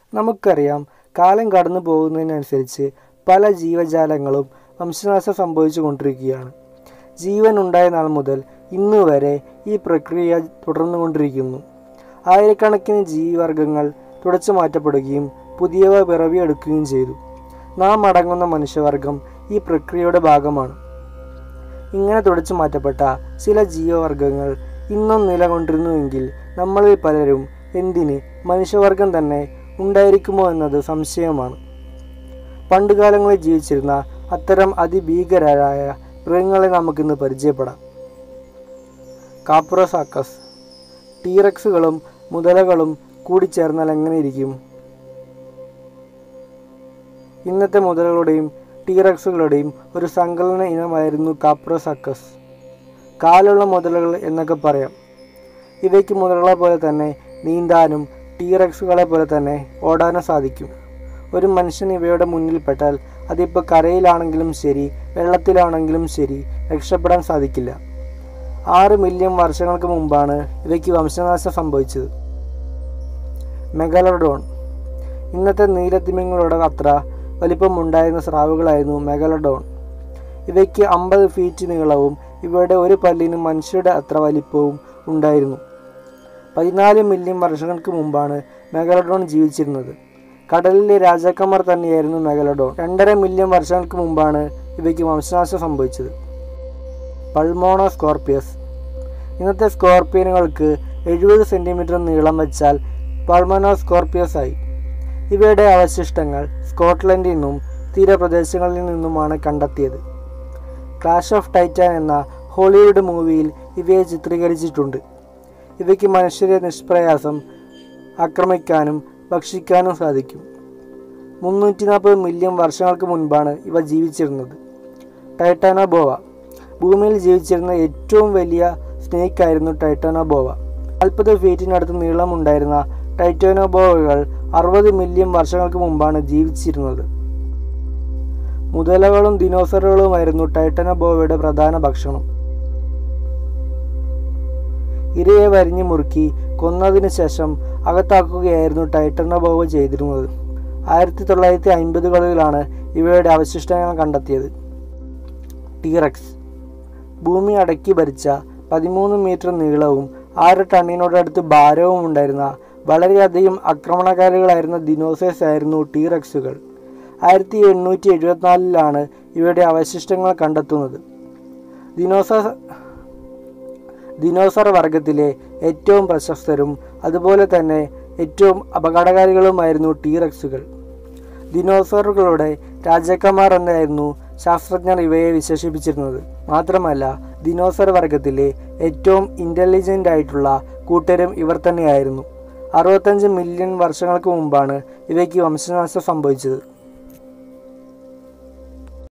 നമുക്കറിയാം കാലം കടന്നു പോകുന്നതിനനുസരിച്ച് പല ജീവജാലങ്ങളും വംശനാശം സംഭവിച്ചു കൊണ്ടിരിക്കുകയാണ് ജീവൻ ഉണ്ടായ നാൾ മുതൽ ഇന്ന് വരെ ഈ പ്രക്രിയ തുടർന്നുകൊണ്ടിരിക്കുന്നു ആയിരക്കണക്കിന് ജീവിവർഗങ്ങൾ തുടച്ചു മാറ്റപ്പെടുകയും പുതിയവ പിറവിയെടുക്കുകയും ചെയ്തു നാം അടങ്ങുന്ന മനുഷ്യവർഗം ഈ പ്രക്രിയയുടെ ഭാഗമാണ് ഇങ്ങനെ തുടച്ചു മാറ്റപ്പെട്ട ചില ജീവവർഗങ്ങൾ ഇന്നും നിലകൊണ്ടിരുന്നുവെങ്കിൽ നമ്മളിൽ പലരും എന്തിന് മനുഷ്യവർഗം തന്നെ ഉണ്ടായിരിക്കുമോ എന്നത് സംശയമാണ് പണ്ടുകാലങ്ങളിൽ ജീവിച്ചിരുന്ന അത്തരം അതിഭീകരരായ മൃഗങ്ങളെ നമുക്കിന്ന് പരിചയപ്പെടാം കാപ്രോസാക്കസ് ടീറക്സുകളും മുതലകളും കൂടിച്ചേർന്നാൽ എങ്ങനെയിരിക്കും ഇന്നത്തെ മുതലകളുടെയും ടീറക്സുകളുടെയും ഒരു സങ്കലന ഇനമായിരുന്നു കാപ്രോസാക്കസ് കാലുള്ള മുതലകൾ എന്നൊക്കെ പറയാം ഇവയ്ക്ക് മുതലകളെ പോലെ തന്നെ നീന്താനും ടീറക്സുകളെ പോലെ തന്നെ ഓടാനും സാധിക്കും ഒരു മനുഷ്യൻ ഇവയുടെ മുന്നിൽപ്പെട്ടാൽ അതിപ്പോൾ കരയിലാണെങ്കിലും ശരി വെള്ളത്തിലാണെങ്കിലും ശരി രക്ഷപ്പെടാൻ സാധിക്കില്ല ആറ് മില്യൺ വർഷങ്ങൾക്ക് മുമ്പാണ് ഇവയ്ക്ക് വംശനാശം സംഭവിച്ചത് മെഗലഡോൺ ഇന്നത്തെ നീലത്തിമിങ്ങളുടെ അത്ര വലിപ്പമുണ്ടായിരുന്ന സ്രാവുകളായിരുന്നു മെഗലഡോൺ ഇവയ്ക്ക് അമ്പത് ഫീറ്റ് നീളവും ഇവയുടെ ഒരു പല്ലിന് മനുഷ്യരുടെ അത്ര വലിപ്പവും ഉണ്ടായിരുന്നു പതിനാല് മില്യൺ വർഷങ്ങൾക്ക് മുമ്പാണ് മെഗലഡോൺ ജീവിച്ചിരുന്നത് കടലിലെ രാജാക്കന്മാർ തന്നെയായിരുന്നു മെഗലഡോൺ രണ്ടര മില്യൺ വർഷങ്ങൾക്ക് മുമ്പാണ് ഇവയ്ക്ക് വംശനാശം സംഭവിച്ചത് പൾമോണോ സ്കോർപ്പിയസ് ഇന്നത്തെ സ്കോർപ്പിയനുകൾക്ക് എഴുപത് സെൻറ്റിമീറ്റർ നീളം വെച്ചാൽ പൾമോണോ സ്കോർപ്പിയസ് ആയി ഇവയുടെ അവശിഷ്ടങ്ങൾ സ്കോട്ട്ലൻഡിൽ നിന്നും തീരപ്രദേശങ്ങളിൽ നിന്നുമാണ് കണ്ടെത്തിയത് ക്ലാഷ് ഓഫ് ടൈറ്റാൻ എന്ന ഹോളിവുഡ് മൂവിയിൽ ഇവയെ ചിത്രീകരിച്ചിട്ടുണ്ട് ഇവയ്ക്ക് മനുഷ്യരെ നിഷ്പ്രയാസം ആക്രമിക്കാനും ഭക്ഷിക്കാനും സാധിക്കും മുന്നൂറ്റി നാൽപ്പത് മില്യൺ വർഷങ്ങൾക്ക് മുൻപാണ് ഇവ ജീവിച്ചിരുന്നത് ടൈറ്റാനോബോവ ഭൂമിയിൽ ജീവിച്ചിരുന്ന ഏറ്റവും വലിയ സ്നേക്ക് ആയിരുന്നു ടൈറ്റാനോബോവ നാൽപ്പത് ഫീറ്റിനടുത്ത് നീളമുണ്ടായിരുന്ന ടൈറ്റാനോബോവകൾ അറുപത് മില്യൺ വർഷങ്ങൾക്ക് മുമ്പാണ് ജീവിച്ചിരുന്നത് മുതലകളും ദിനോസറുകളുമായിരുന്നു ടൈറ്റനബോവയുടെ പ്രധാന ഭക്ഷണം ഇരയെ വരിഞ്ഞു മുറുക്കി കൊന്നതിന് ശേഷം അകത്താക്കുകയായിരുന്നു ടൈറ്റനബോവ ചെയ്തിരുന്നത് ആയിരത്തി തൊള്ളായിരത്തി അൻപതുകളിലാണ് ഇവയുടെ അവശിഷ്ടങ്ങൾ കണ്ടെത്തിയത് ടീറക്സ് ഭൂമി അടക്കി ഭരിച്ച പതിമൂന്ന് മീറ്റർ നീളവും ആറ് ടണ്ണിനോടടുത്ത് ഭാരവും ഉണ്ടായിരുന്ന വളരെയധികം ആക്രമണകാരികളായിരുന്ന ദിനോസേഴ്സ് ആയിരുന്നു ടീറക്സുകൾ ആയിരത്തി എണ്ണൂറ്റി എഴുപത്തിനാലിലാണ് ഇവയുടെ അവശിഷ്ടങ്ങൾ കണ്ടെത്തുന്നത് ദിനോസർ ദിനോസർ വർഗത്തിലെ ഏറ്റവും പ്രശസ്തരും അതുപോലെ തന്നെ ഏറ്റവും അപകടകാരികളുമായിരുന്നു ടീറക്സുകൾ ദിനോസറുകളുടെ രാജാക്കന്മാർ എന്നായിരുന്നു ശാസ്ത്രജ്ഞർ ഇവയെ വിശേഷിപ്പിച്ചിരുന്നത് മാത്രമല്ല ദിനോസർ വർഗത്തിലെ ഏറ്റവും ഇൻ്റലിജൻ്റ് ആയിട്ടുള്ള കൂട്ടരും ഇവർ തന്നെയായിരുന്നു അറുപത്തഞ്ച് മില്യൺ വർഷങ്ങൾക്ക് മുമ്പാണ് ഇവയ്ക്ക് വംശനാശം സംഭവിച്ചത്